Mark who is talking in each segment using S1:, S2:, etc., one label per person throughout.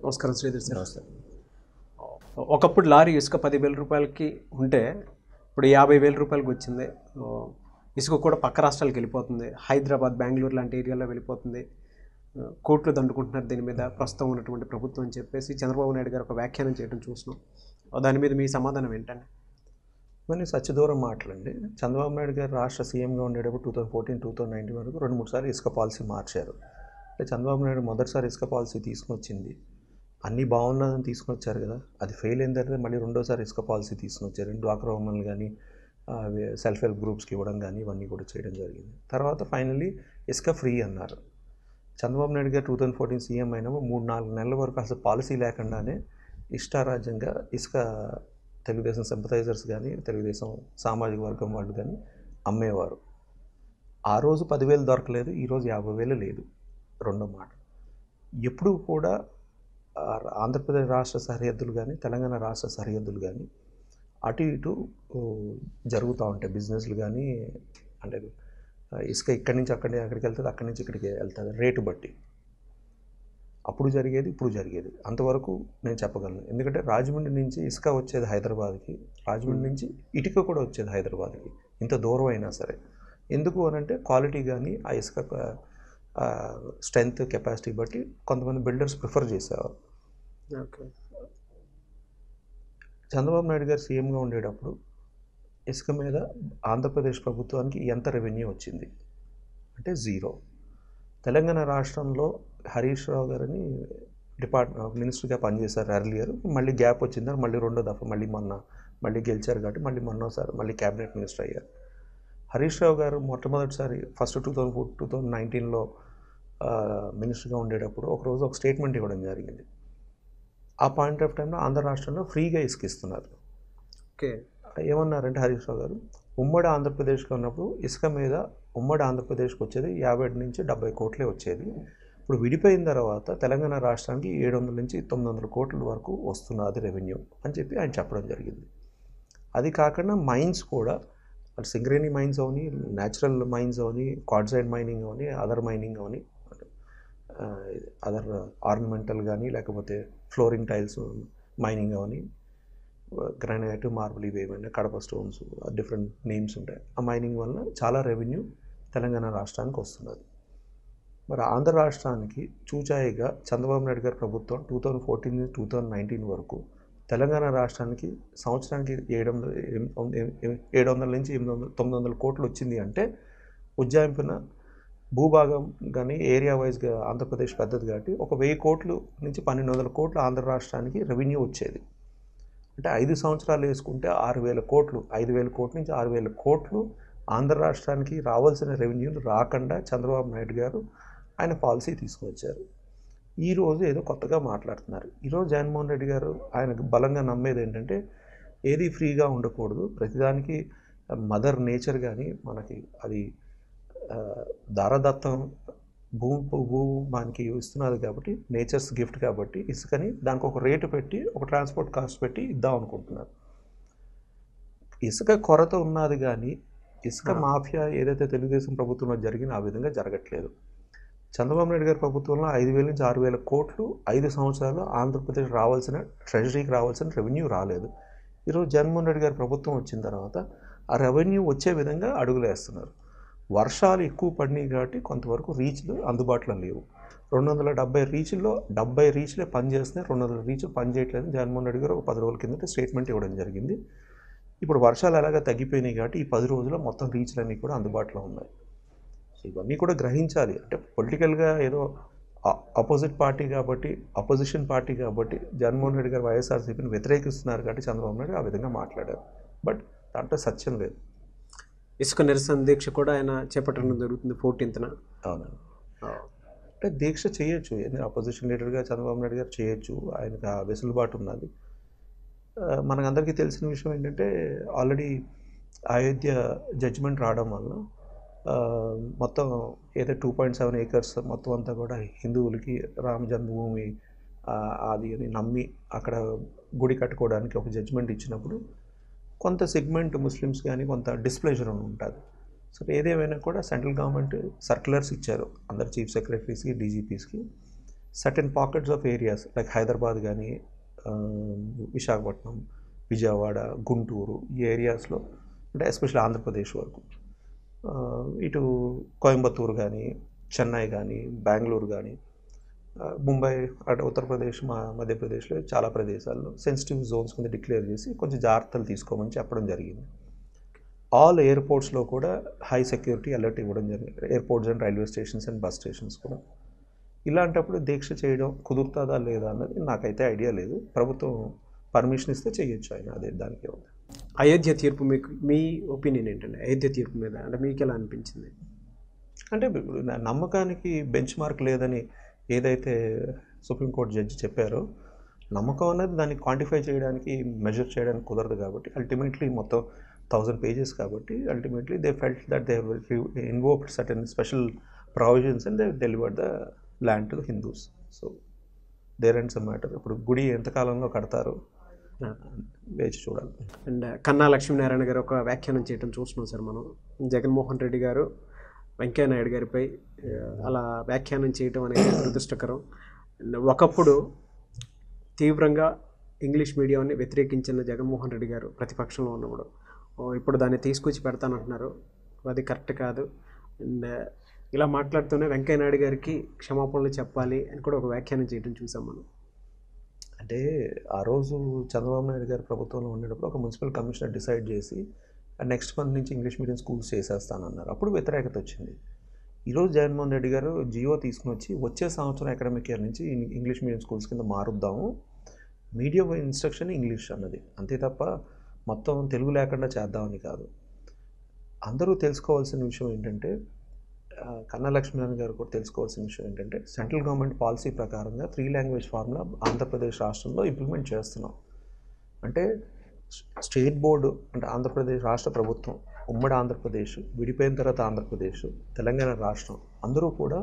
S1: నమస్కారం శ్రీధర్ సార్
S2: నమస్తే
S1: ఒకప్పుడు లారీ ఇసుక పదివేల రూపాయలకి ఉంటే ఇప్పుడు యాభై వేల రూపాయలకి వచ్చింది ఓ, ఇసుక కూడా పక్క రాష్ట్రాలకు వెళ్ళిపోతుంది హైదరాబాద్ బెంగళూరు లాంటి ఏరియాలో వెళ్ళిపోతుంది ఆ, కోట్లు దండుకుంటున్నారు దీని మీద ప్రస్తుతం ఉన్నటువంటి ప్రభుత్వం అని చెప్పేసి చంద్రబాబు నాయుడు గారు ఒక వ్యాఖ్యానం చేయడం చూసినాం ఆ, దాని మీద మీ సమాధానం ఏంటండి
S2: ఇవన్నీ సత్యదూరం మాటలండి చంద్రబాబు నాయుడు గారు రాష్ట్ర సీఎంగా ఉండేటప్పుడు two thousand fourteen two thousand nineteen వరకు రెండు మూడు సార్లు ఇసుక పాలసీ మార్చారు అంటే చంద్రబాబు నాయుడు మొదటిసారి ఇసుక పాలసీ తీసుకొచ్చింది అన్నీ బాగున్నదని తీసుకొచ్చారు కదా అది ఫెయిల్ అయిన తర్వాత మళ్ళీ రెండోసారి ఇసుక పాలసీ తీసుకొచ్చారు డ్వాక్రా ఉమెన్లు కానీ సెల్ఫ్ హెల్ప్ గ్రూప్స్కి ఇవ్వడం కానీ ఇవన్నీ కూడా చేయడం జరిగింది తర్వాత ఫైనల్లీ ఇసుక ఫ్రీ అన్నారు చంద్రబాబు నాయుడు గారు టూ థౌసండ్ ఫోర్టీన్ సీఎం అయినప్పుడు మూడు నాలుగు నెలల వరకు అసలు పాలసీ లేకుండానే ఇష్టారాజ్యంగా ఇసుక తెలుగుదేశం సింపథైజర్స్ కానీ తెలుగుదేశం సామాజిక వర్గం వాళ్ళు కానీ అమ్మేవారు ఆ రోజు పదివేలు దొరకలేదు ఈరోజు యాభై వేలు లేదు రెండో మాట ఎప్పుడూ కూడా ఆ, ఆంధ్రప్రదేశ్ రాష్ట్ర సరిహద్దులు కానీ తెలంగాణ రాష్ట్ర సరిహద్దులు కానీ అటు ఇటు ఓ, జరుగుతూ ఉంటాయి బిజినెస్లు కానీ అంటే ఆ, ఇసుక ఇక్కడి నుంచి అక్కడి అక్కడికి వెళ్తుంది అక్కడి నుంచి ఇక్కడికి వెళ్తుంది రేటు బట్టి అప్పుడు జరిగేది ఇప్పుడు జరిగేది అంతవరకు నేను చెప్పగలను ఎందుకంటే రాజమండ్రి నుంచి ఇసుక వచ్చేది హైదరాబాద్కి రాజమండ్రి నుంచి ఇటుక కూడా వచ్చేది హైదరాబాద్కి ఇంత దూరం అయినా సరే ఎందుకు అని అంటే క్వాలిటీ కానీ ఆ ఇసుక స్ట్రెంగ్త్ కెపాసిటీ బట్టి కొంతమంది బిల్డర్స్ ప్రిఫర్ చేసేవారు
S1: ఓకే
S2: చంద్రబాబు నాయుడు గారు సీఎంగా ఉండేటప్పుడు ఇసుక మీద ఆంధ్రప్రదేశ్ ప్రభుత్వానికి ఎంత రెవెన్యూ వచ్చింది అంటే జీరో తెలంగాణ రాష్ట్రంలో హరీష్ రావు గారిని డిపార్ట్ మినిస్టర్గా పనిచేశారు ఎర్లియర్ మళ్ళీ గ్యాప్ వచ్చిందని మళ్ళీ రెండో దఫా మళ్ళీ మొన్న మళ్ళీ గెలిచారు కాబట్టి మళ్ళీ మొన్నోసారి మళ్ళీ క్యాబినెట్ మినిస్టర్ అయ్యారు హరీష్ రావు గారు మొట్టమొదటిసారి first two thousand four two thousand నైన్టీన్లో మినిస్టర్గా ఉండేటప్పుడు ఒకరోజు ఒక స్టేట్మెంట్ ఇవ్వడం జరిగింది ఆ పాయింట్ ఆఫ్ టైంలో ఆంధ్ర రాష్ట్రంలో ఫ్రీగా ఇసుకిస్తున్నారు
S1: ఓకే
S2: ఏమన్నారంటే హరీష్ రావు గారు ఉమ్మడి ఆంధ్రప్రదేశ్లో ఉన్నప్పుడు ఇసుక మీద ఉమ్మడి ఆంధ్రప్రదేశ్కి వచ్చేది యాభై నుంచి డెబ్బై కోట్లే వచ్చేది ఇప్పుడు విడిపోయిన తర్వాత తెలంగాణ రాష్ట్రానికి ఏడు వందల నుంచి తొమ్మిది వందల కోట్ల వరకు వస్తున్నది రెవెన్యూ అని చెప్పి ఆయన చెప్పడం జరిగింది అది కాకుండా మైన్స్ కూడా అటు సింగరేణి మైన్స్ అవని న్యాచురల్ మైన్స్ అవని క్వాడ్సైడ్ మైనింగ్ అవని అదర్ మైనింగ్ అవని అదర్ ఆర్నమెంటల్ కానీ లేకపోతే ఫ్లోరింగ్ టైల్స్ మైనింగ్ అవని గ్రానైట్ మార్బుల్ ఇవి ఏమైనా కడప స్టోన్స్ డిఫరెంట్ నేమ్స్ ఉంటాయి ఆ మైనింగ్ వల్ల చాలా రెవెన్యూ తెలంగాణ రాష్ట్రానికి వస్తున్నది మరి ఆంధ్ర రాష్ట్రానికి చూచాయిగా చంద్రబాబు నాయుడు గారి ప్రభుత్వం two thousand fourteen two thousand nineteen వరకు తెలంగాణ రాష్ట్రానికి సంవత్సరానికి ఏడు వందల ఏడు వందల నుంచి ఎనిమిది వందల తొమ్మిది వందల కోట్లు వచ్చింది అంటే ఉజ్జాయింపున భూభాగం కానీ ఏరియా వైజ్గా ఆంధ్రప్రదేశ్ పెద్దది కాబట్టి ఒక వెయ్యి కోట్లు నుంచి పన్నెండు వందల కోట్లు ఆంధ్ర రాష్ట్రానికి రెవెన్యూ వచ్చేది అంటే ఐదు సంవత్సరాలు వేసుకుంటే ఆరు వేల కోట్లు ఐదు వేల కోట్ల నుంచి ఆరు వేల కోట్లు ఆంధ్ర రాష్ట్రానికి రావాల్సిన రెవెన్యూలు రాకుండా చంద్రబాబు నాయుడు గారు ఆయన పాలసీ తీసుకొచ్చారు ఈరోజు ఏదో కొత్తగా మాట్లాడుతున్నారు ఈరోజు జగన్మోహన్ రెడ్డి గారు ఆయన బలంగా నమ్మేది ఏంటంటే ఏది ఫ్రీగా ఉండకూడదు ప్రతిదానికి మదర్ నేచర్ కానీ మనకి అది ఆ, దారదత్తం భూమి భూ మనకి ఇస్తున్నది కాబట్టి నేచర్స్ గిఫ్ట్ కాబట్టి ఇసుకని దానికి ఒక రేటు పెట్టి ఒక ట్రాన్స్పోర్ట్ కాస్ట్ పెట్టి ఇద్దాం అనుకుంటున్నారు ఇసుక కొరత ఉన్నది కానీ ఇసుక మాఫియా ఏదైతే తెలుగుదేశం ప్రభుత్వంలో జరిగిందో ఆ విధంగా జరగట్లేదు చంద్రబాబు నాయుడు గారి ప్రభుత్వంలో ఐదు వేల నుంచి ఆరు వేల కోట్లు ఐదు సంవత్సరాలు ఆంధ్రప్రదేశ్ రావాల్సిన ట్రెజరీకి రావాల్సిన రెవెన్యూ రాలేదు ఈరోజు జగన్మోహన్ రెడ్డి గారి ప్రభుత్వం వచ్చిన తర్వాత ఆ రెవెన్యూ వచ్చే విధంగా అడుగులు వేస్తున్నారు వర్షాలు ఎక్కువ పడినాయి కాబట్టి కొంతవరకు రీచ్లు అందుబాటులో లేవు రెండు వందల డెబ్బై రీచ్ల్లో డెబ్బై రీచ్లే పనిచేస్తున్నాయి రెండు వందల రీచ్లు పనిచేయట్లేదు జగన్మోహన్ రెడ్డి గారు ఒక పది రోజుల కిందట స్టేట్మెంట్ ఇవ్వడం జరిగింది ఇప్పుడు వర్షాలు ఎలాగ తగ్గిపోయినాయి కాబట్టి ఈ పది రోజుల్లో మొత్తం రీచ్లన్నీ కూడా అందుబాటులో ఉన్నాయి సో ఇవన్నీ కూడా గ్రహించాలి అంటే పొలిటికల్గా ఏదో అపోజిట్ పార్టీ కాబట్టి అపోజిషన్ పార్టీ కాబట్టి జగన్మోహన్ రెడ్డి గారు వైఎస్ఆర్సీపీని వ్యతిరేకిస్తున్నారు కాబట్టి చంద్రబాబు నాయుడు ఆ విధంగా మాట్లాడారు బట్ దాంట్లో సత్యం లేదు
S1: ఇసుక నిరసన దీక్ష కూడా ఆయన చేపట్టడం జరుగుతుంది ఫోర్టీన్త్న
S2: అవునండి అంటే దీక్ష చేయొచ్చు అపోజిషన్ లీడర్గా చంద్రబాబు నాయుడు గారు చేయొచ్చు ఆయనకు ఆ వెసులుబాటు ఉన్నది ఆ, మనకందరికీ తెలిసిన విషయం ఏంటంటే ఆల్రెడీ అయోధ్య జడ్జిమెంట్ రావడం వల్ల ఆ, మొత్తం ఏదో టూ పాయింట్ సెవెన్ ఏకర్స్ మొత్తం అంతా కూడా హిందువులకి రామ జన్మభూమి ఆ, అది అని నమ్మి అక్కడ గుడి కట్టుకోవడానికి ఒక జడ్జిమెంట్ ఇచ్చినప్పుడు కొంత సెగ్మెంట్ ముస్లిమ్స్ కానీ కొంత డిస్ప్లేజర్ ఉంటుంది సో ఏదేమైనా కూడా సెంట్రల్ గవర్నమెంట్ సర్క్యులర్స్ ఇచ్చారు అందరు చీఫ్ సెక్రటరీస్కి డీజీపీస్కి certain pockets of areas like Hyderabad కానీ విశాఖపట్నం విజయవాడ గుంటూరు ఈ ఏరియాస్లో అంటే ఎస్పెషల్లీ ఆంధ్రప్రదేశ్ వరకు ఆ, ఇటు కోయంబత్తూరు కానీ చెన్నై కానీ బెంగళూరు కానీ ఆ, ముంబై అటు ఉత్తరప్రదేశ్ మా మధ్యప్రదేశ్లో చాలా ప్రదేశాల్లో సెన్సిటివ్ జోన్స్ కింద డిక్లేర్ చేసి కొంచెం జాగ్రత్తలు తీసుకోమని చెప్పడం జరిగింది ఆల్ ఎయిర్పోర్ట్స్లో కూడా హై సెక్యూరిటీ అలర్ట్ ఇవ్వడం జరిగింది airports and railway stations and bus stations కూడా ఇలాంటప్పుడు దీక్ష చేయడం కుదురుతుందా లేదా అన్నది నాకైతే ఐడియా లేదు ప్రభుత్వం పర్మిషన్ ఇస్తే చేయొచ్చు ఆయన అదే దానికి ఉంది
S1: అయోధ్య తీర్పు మీకు మీ ఒపీనియన్ ఏంటండి అయోధ్య తీర్పు మీద అంటే మీకు ఎలా అనిపించింది
S2: అంటే ఇప్పుడు నా నమ్మకానికి బెంచ్ మార్క్ లేదని ఏదైతే సుప్రీంకోర్టు జడ్జి చెప్పారో నమ్మకం అనేది దాన్ని క్వాంటిఫై చేయడానికి మెజర్ చేయడానికి కుదరదు కాబట్టి అల్టిమేట్లీ మొత్తం థౌజండ్ పేజెస్ కాబట్టి ultimately they felt that they invoked certain special provisions and they delivered the land to the Hindus so there and some matter ఇప్పుడు గుడి ఎంతకాలంలో కడతారో వేచి చూడాలి
S1: అండ్ కన్నా లక్ష్మీనారాయణ గారు ఒక వ్యాఖ్యానం చేయడం చూస్తున్నాం సార్ మనం జగన్మోహన్ రెడ్డి గారు వెంకయ్య నాయుడు గారిపై ఆ, అలా వ్యాఖ్యానం చేయడం అనేది దురదృష్టకరం అండ్ ఒకప్పుడు తీవ్రంగా ఇంగ్లీష్ మీడియంని వ్యతిరేకించిన జగన్మోహన్ రెడ్డి గారు ప్రతిపక్షంలో ఉన్నప్పుడు ఓ, ఇప్పుడు దాన్ని తీసుకొచ్చి పెడతానంటున్నారు అది కరెక్ట్ కాదు అండ్ ఇలా మాట్లాడుతూనే వెంకయ్య నాయుడు గారికి క్షమాపణలు చెప్పాలి అని కూడా ఒక వ్యాఖ్యానం చేయడం చూసాం మనం
S2: అంటే ఆ రోజు చంద్రబాబు నాయుడు గారు ప్రభుత్వంలో ఉండేటప్పుడు ఒక మున్సిపల్ కమిషనర్ డిసైడ్ చేసి నెక్స్ట్ మంత్ నుంచి ఇంగ్లీష్ మీడియం స్కూల్స్ చేసేస్తానన్నారు అప్పుడు వ్యతిరేకత వచ్చింది ఈరోజు జగన్మోహన్ రెడ్డి గారు జియో తీసుకుని వచ్చి వచ్చే సంవత్సరం అకాడమిక్ ఇయర్ నుంచి ఇం- ఇంగ్లీష్ మీడియం స్కూల్స్ కింద మారుద్దాము మీడియం ఇన్స్ట్రక్షన్ ఇంగ్లీష్ అన్నది అంతే తప్ప మొత్తం తెలుగు లేకుండా చేద్దామని కాదు అందరూ తెలుసుకోవాల్సిన విషయం ఏంటంటే ఆ, కన్నా లక్ష్మీనారాయణ గారు కూడా తెలుసుకోవాల్సిన విషయం ఏంటంటే సెంట్రల్ గవర్నమెంట్ పాలసీ ప్రకారంగా త్రీ లాంగ్వేజ్ ఫార్ములా ఆంధ్రప్రదేశ్ రాష్ట్రంలో ఇంప్లిమెంట్ చేస్తున్నాం అంటే స్టేట్ బోర్డు అంటే ఆంధ్రప్రదేశ్ రాష్ట్ర ప్రభుత్వం ఉమ్మడి ఆంధ్రప్రదేశ్ విడిపోయిన తర్వాత ఆంధ్రప్రదేశ్ తెలంగాణ రాష్ట్రం అందరూ కూడా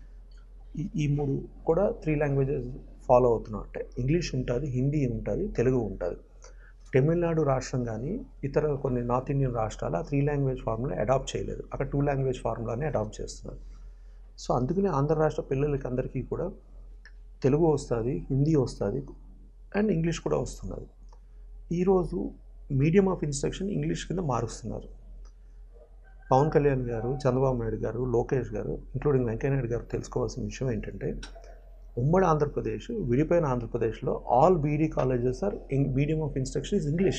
S2: ఈ ఈ మూడు కూడా త్రీ లాంగ్వేజెస్ ఫాలో అవుతున్నాం అంటే ఇంగ్లీష్ ఉంటుంది హిందీ ఉంటుంది తెలుగు ఉంటుంది తమిళనాడు రాష్ట్రం కానీ ఇతర కొన్ని నార్త్ ఇండియన్ రాష్ట్రాలు ఆ త్రీ లాంగ్వేజ్ ఫార్ములా అడాప్ట్ చేయలేదు అక్కడ టూ లాంగ్వేజ్ ఫార్ములానే అడాప్ట్ చేస్తున్నారు సో అందుకనే ఆంధ్ర రాష్ట్ర పిల్లలకి అందరికీ కూడా తెలుగు వస్తుంది హిందీ వస్తుంది అండ్ ఇంగ్లీష్ కూడా వస్తున్నది ఈరోజు మీడియం ఆఫ్ ఇన్స్ట్రక్షన్ ఇంగ్లీష్ కింద మారుస్తున్నారు పవన్ కళ్యాణ్ గారు చంద్రబాబు నాయుడు గారు లోకేష్ గారు ఇంక్లూడింగ్ వెంకయ్య నాయుడు గారు తెలుసుకోవాల్సిన విషయం ఏంటంటే ఉమ్మడి ఆంధ్రప్రదేశ్ విడిపోయిన ఆంధ్రప్రదేశ్లో all beedi colleges are medium of instruction is English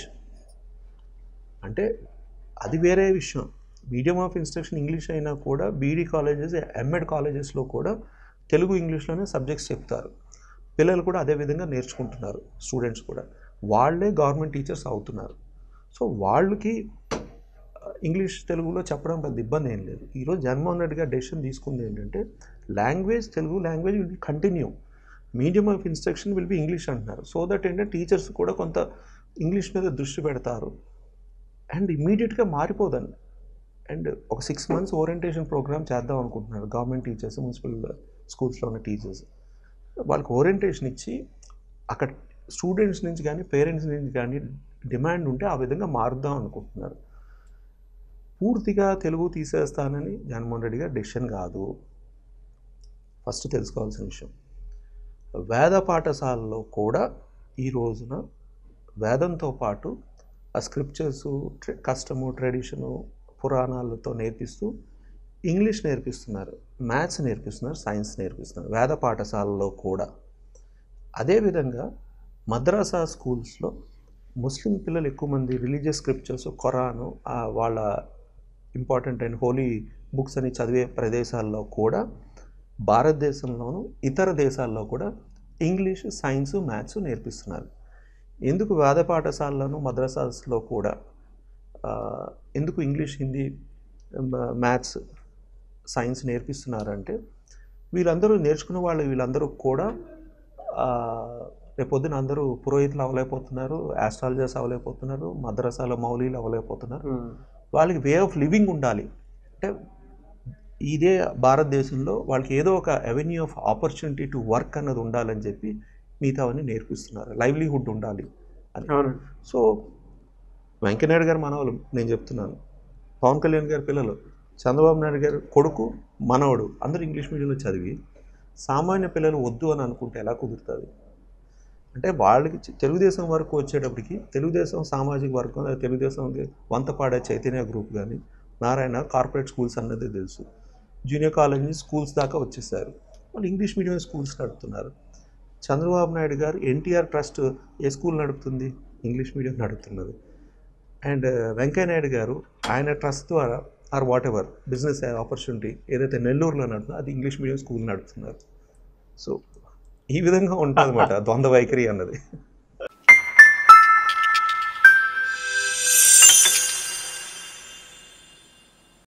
S2: అంటే అది వేరే విషయం మీడియం ఆఫ్ ఇన్స్ట్రక్షన్ ఇంగ్లీష్ అయినా కూడా బీడీ కాలేజెస్ ఎంఎడ్ కాలేజెస్లో కూడా తెలుగు ఇంగ్లీష్లోనే సబ్జెక్ట్స్ చెప్తారు పిల్లలు కూడా అదే విధంగా నేర్చుకుంటున్నారు స్టూడెంట్స్ కూడా వాళ్ళే గవర్నమెంట్ టీచర్స్ అవుతున్నారు సో వాళ్ళకి ఆ, ఇంగ్లీష్ తెలుగులో చెప్పడం పెద్ద ఇబ్బంది ఏం లేదు ఈరోజు జగన్మోహన్ రెడ్డి గారు డెసిషన్ తీసుకుంది ఏంటంటే language Telugu language will be continue medium of instruction will be English అంటున్నారు సో దట్ ఏంటంటే టీచర్స్ కూడా కొంత ఇంగ్లీష్ మీద దృష్టి పెడతారు అండ్ ఇమీడియట్గా మారిపోదండి అండ్ ఒక సిక్స్ మంత్స్ ఓరియంటేషన్ ప్రోగ్రామ్ చేద్దాం అనుకుంటున్నారు గవర్నమెంట్ టీచర్స్ మున్సిపల్ స్కూల్స్లో ఉన్న టీచర్స్ వాళ్ళకి ఓరియంటేషన్ ఇచ్చి అక్కడ స్టూడెంట్స్ నుంచి కానీ పేరెంట్స్ నుంచి కానీ డిమాండ్ ఉంటే ఆ విధంగా మారుద్దాం అనుకుంటున్నారు పూర్తిగా తెలుగు తీసేస్తానని జగన్మోహన్ రెడ్డి గారు డెసిషన్ కాదు ఫస్ట్ తెలుసుకోవాల్సిన విషయం వేద పాఠశాలలో కూడా ఈ రోజున వేదంతో పాటు ఆ స్క్రిప్చర్స్ కస్టము ట్రెడిషను పురాణాలతో నేర్పిస్తూ ఇంగ్లీష్ నేర్పిస్తున్నారు మ్యాథ్స్ నేర్పిస్తున్నారు సైన్స్ నేర్పిస్తున్నారు వేద పాఠశాలలో కూడా అదేవిధంగా మద్రాసా స్కూల్స్లో ముస్లిం పిల్లలు ఎక్కువ మంది రిలీజియస్ స్క్రిప్చర్స్ ఖురాను ఆ వాళ్ళ ఇంపార్టెంట్ అండ్ హోలీ బుక్స్ అని చదివే ప్రదేశాల్లో కూడా భారతదేశంలోను ఇతర దేశాల్లో కూడా ఇంగ్లీష్ సైన్స్ మ్యాథ్స్ నేర్పిస్తున్నారు ఎందుకు వేద పాఠశాలలోను మద్రసాస్లో కూడా ఆ, ఎందుకు ఇంగ్లీష్ హిందీ మ్యాథ్స్ సైన్స్ నేర్పిస్తున్నారంటే వీళ్ళందరూ నేర్చుకున్న వాళ్ళు వీళ్ళందరూ కూడా ఆ, రేపొద్దున అందరూ పురోహితులు అవ్వలేకపోతున్నారు ఆస్ట్రాలజర్స్ అవ్వలేకపోతున్నారు మద్రసాలో మౌలీలు అవ్వలేకపోతున్నారు వాళ్ళకి వే ఆఫ్ లివింగ్ ఉండాలి అంటే ఇదే భారతదేశంలో వాళ్ళకి ఏదో ఒక avenue of opportunity to work అన్నది ఉండాలని చెప్పి మిగతావన్నీ నేర్పిస్తున్నారు లైవ్లీహుడ్ ఉండాలి అని
S1: అవునండి
S2: సో వెంకయ్యనాయుడు గారు మనవలు నేను చెప్తున్నాను పవన్ కళ్యాణ్ గారి పిల్లలు చంద్రబాబు నాయుడు గారు కొడుకు మనవడు అందరూ ఇంగ్లీష్ మీడియంలో చదివి సామాన్య పిల్లలు వద్దు అని అనుకుంటే ఎలా కుదురుతుంది అంటే వాళ్ళకి చి- తెలుగుదేశం వరకు వచ్చేటప్పటికి తెలుగుదేశం సామాజిక వర్గం లేదా తెలుగుదేశం వంతపాడే చైతన్య గ్రూప్ కానీ నారాయణ కార్పొరేట్ స్కూల్స్ అన్నది తెలుసు జూనియర్ కాలేజ్ నుంచి స్కూల్స్ దాకా వచ్చేసారు వాళ్ళు ఇంగ్లీష్ మీడియం స్కూల్స్ నడుపుతున్నారు చంద్రబాబు నాయుడు గారు ఎన్టీఆర్ ట్రస్ట్ ఏ స్కూల్ నడుపుతుంది English medium నడుపుతున్నది and Venkaiah Naidu గారు ఆయన ట్రస్ట్ ద్వారా are what ever business opportunity ఏదైతే నెల్లూరులో నడుతుందో అది ఇంగ్లీష్ మీడియం స్కూల్ నడుపుతున్నారు సో ఈ విధంగా ఉంటుంది అనమాట ద్వంద్వ వైఖరి అన్నది